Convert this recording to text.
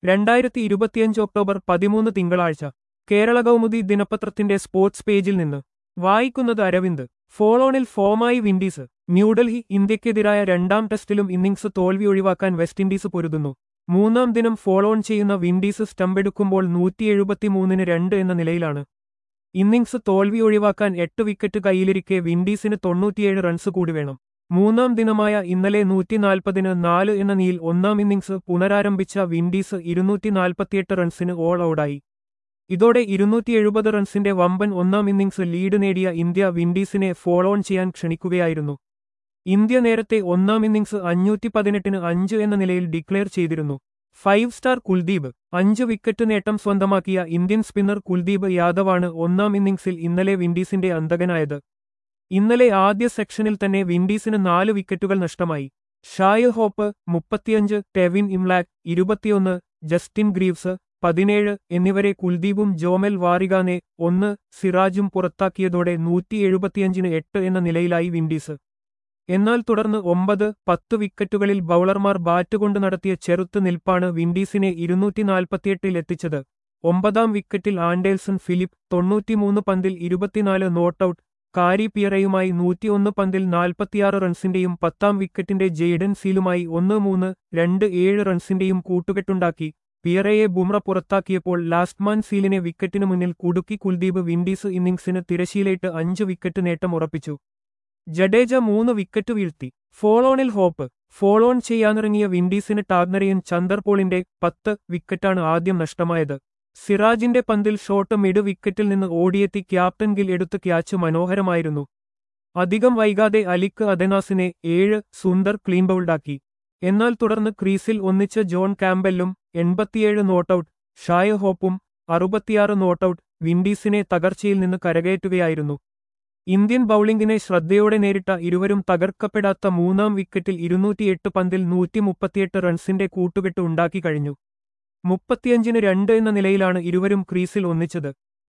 രണ്ടായിരത്തി ഇരുപത്തിയഞ്ച് ഒക്ടോബർ പതിമൂന്ന് തിങ്കളാഴ്ച കേരള കൗമുദി ദിനപത്രത്തിന്റെ സ്പോർട്സ് പേജിൽ നിന്ന് വായിക്കുന്നത് അരവിന്ദ് ഫോളോണിൽ ഫോമായി വിൻഡീസ് ന്യൂഡൽഹി ഇന്ത്യക്കെതിരായ രണ്ടാം ടെസ്റ്റിലും ഇന്നിംഗ്സ് തോൽവി ഒഴിവാക്കാൻ വെസ്റ്റ് ഇൻഡീസ് പൊരുതുന്നു മൂന്നാം ദിനം ഫോളോൺ ചെയ്യുന്ന വിൻഡീസ് സ്റ്റമ്പെടുക്കുമ്പോൾ നൂറ്റി എഴുപത്തിമൂന്നിന് രണ്ട് എന്ന നിലയിലാണ് ഇന്നിംഗ്സ് തോൽവി ഒഴിവാക്കാൻ എട്ട് വിക്കറ്റ് കയ്യിലിരിക്കെ വിൻഡീസിന് തൊണ്ണൂറ്റിയേഴ് റൺസ് കൂടി വേണം മൂന്നാം ദിനമായ ഇന്നലെ നൂറ്റിനാൽപ്പതിന് നാല് എന്ന നിലയിൽ ഒന്നാം ഇന്നിംഗ്സ് പുനരാരംഭിച്ച വിൻഡീസ് ഇരുന്നൂറ്റി നാൽപ്പത്തിയെട്ട് റൺസിന് ഓൾ ഔട്ടായി ഇതോടെ ഇരുന്നൂറ്റി എഴുപത് റൺസിന്റെ വമ്പൻ ഒന്നാം ഇന്നിംഗ്സ് ലീഡ് നേടിയ ഇന്ത്യ വിൻഡീസിനെ ഫോളോ ഓൺ ചെയ്യാൻ ക്ഷണിക്കുകയായിരുന്നു ഇന്ത്യ നേരത്തെ ഒന്നാം ഇന്നിംഗ്സ് അഞ്ഞൂറ്റി പതിനെട്ടിന് അഞ്ച് എന്ന നിലയിൽ ഡിക്ലെയർ ചെയ്തിരുന്നു ഫൈവ് സ്റ്റാർ കുൽദീപ് അഞ്ച് വിക്കറ്റ് നേട്ടം സ്വന്തമാക്കിയ ഇന്ത്യൻ സ്പിന്നർ കുൽദീപ് യാദവാണ് ഒന്നാം ഇന്നിംഗ്സിൽ ഇന്നലെ വിൻഡീസിന്റെ അന്തകനായത് ഇന്നലെ ആദ്യ സെക്ഷനിൽ തന്നെ വിൻഡീസിന് നാല് വിക്കറ്റുകൾ നഷ്ടമായി ഷായ് ഹോപ്പ് മുപ്പത്തിയഞ്ച് ടെവിൻ ഇംലാക് ഇരുപത്തിയൊന്ന് ജസ്റ്റിൻ ഗ്രീവ്സ് പതിനേഴ് എന്നിവരെ കുൽദീപും ജോമൽ വാറിഗാനെ ഒന്ന് സിറാജും പുറത്താക്കിയതോടെ നൂറ്റി എഴുപത്തിയഞ്ചിന് എട്ട് എന്ന നിലയിലായി വിൻഡീസ് എന്നാൽ തുടർന്ന് ഒമ്പത് പത്ത് വിക്കറ്റുകളിൽ ബൌളർമാർ ബാറ്റ് കൊണ്ട് നടത്തിയ ചെറുത്ത് നിൽപ്പാണ് വിൻഡീസിനെ ഇരുന്നൂറ്റി നാൽപ്പത്തിയെട്ടിൽ എത്തിച്ചത് ഒമ്പതാം വിക്കറ്റിൽ ആൻഡേൽസൺ ഫിലിപ്പ് തൊണ്ണൂറ്റിമൂന്ന് പന്തിൽ ഇരുപത്തിനാല് നോട്ടൌട്ട് കാരി പിയറയുമായി നൂറ്റിയൊന്ന് പന്തിൽ നാൽപ്പത്തിയാറ് റൺസിന്റെയും പത്താം വിക്കറ്റിന്റെ ജെയ്ഡൻ സീലുമായി ഒന്ന് മൂന്ന് രണ്ട് ഏഴ് റൺസിന്റെയും കൂട്ടുകെട്ടുണ്ടാക്കി പിയറയെ ബുംറ പുറത്താക്കിയപ്പോൾ ലാസ്റ്റ്മാൻ സീലിനെ വിക്കറ്റിനു മുന്നിൽ കുടുക്കി കുൽദീപ് വിൻഡീസ് ഇന്നിംഗ്സിന് തിരശീലയിട്ട് അഞ്ച് വിക്കറ്റ് നേട്ടം ഉറപ്പിച്ചു ജഡേജ മൂന്ന് വിക്കറ്റ് വീഴ്ത്തി ഫോളോണിൽ ഹോപ്പ് ഫോളോൺ ചെയ്യാനിറങ്ങിയ വിൻഡീസിന് ടാഗ്നറിയൻ ചന്ദർപോളിന്റെ പത്ത് വിക്കറ്റാണ് ആദ്യം നഷ്ടമായത് സിറാജിന്റെ പന്തിൽ ഷോട്ട് മിഡ് വിക്കറ്റിൽ നിന്ന് ഓടിയെത്തി ക്യാപ്റ്റൻ ഗിൽ എടുത്ത് ക്യാച്ച് മനോഹരമായിരുന്നു അധികം വൈകാതെ അലിക്ക് അദനാസിനെ ഏഴ് സുന്ദർ ക്ലീൻ ബൗൾഡാക്കി എന്നാൽ തുടർന്ന് ക്രീസിൽ ഒന്നിച്ച് ജോൺ കാമ്പെല്ലും എൺപത്തിയേഴ് നോട്ടൌട്ട് ഷായ ഹോപ്പും അറുപത്തിയാറ് നോട്ടൌട്ട് വിൻഡീസിനെ തകർച്ചയിൽ നിന്ന് കരകയറ്റുകയായിരുന്നു ഇന്ത്യൻ ബൌളിംഗിനെ ശ്രദ്ധയോടെ നേരിട്ട ഇരുവരും തകർക്കപ്പെടാത്ത മൂന്നാം വിക്കറ്റിൽ ഇരുന്നൂറ്റിയെട്ട് പന്തിൽ നൂറ്റി മുപ്പത്തിയെട്ട് റൺസിന്റെ കൂട്ടുകെട്ട് ഉണ്ടാക്കി കഴിഞ്ഞു മുപ്പത്തിയഞ്ചിന് രണ്ട് എന്ന നിലയിലാണ് ഇരുവരും ക്രീസിൽ ഒന്നിച്ചത്